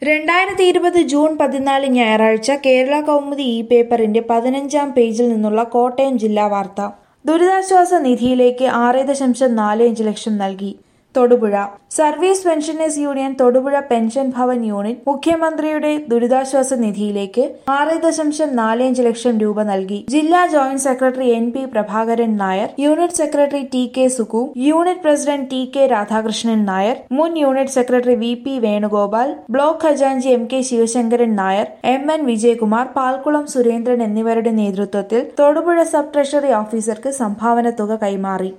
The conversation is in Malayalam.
രണ്ടായിരത്തി ഇരുപത് ജൂൺ പതിനാല് ഞായറാഴ്ച കേരള കൗമുദി ഇ പേപ്പറിന്റെ പതിനഞ്ചാം പേജിൽ നിന്നുള്ള കോട്ടയം ജില്ലാ വാർത്ത ദുരിതാശ്വാസ നിധിയിലേക്ക് ആറ് ദശാംശം നാല് അഞ്ച് ലക്ഷം നൽകി Thodupuzha service pensioners union Thodupuzha pension Bhavan unit മുഖ്യമന്ത്രിയുടെ ദുരിതാശ്വാസ നിധിയിലേക്ക് ആറ് ദശാംശം നാല് അഞ്ച് ലക്ഷം രൂപ നൽകി ജില്ലാ joint secretary N P Prabhakaran Nair unit secretary T K Suku unit president T K Radhakrishnan Nair മുൻ unit secretary V P Venugopal block ഖജാൻജി M K Sivasankaran Nair M N Vijayakumar Palkulam Surendran എന്നിവരുടെ നേതൃത്വത്തിൽ തൊടുപുഴ സബ് ട്രഷറി ഓഫീസർക്ക് സംഭാവന തുക കൈമാറി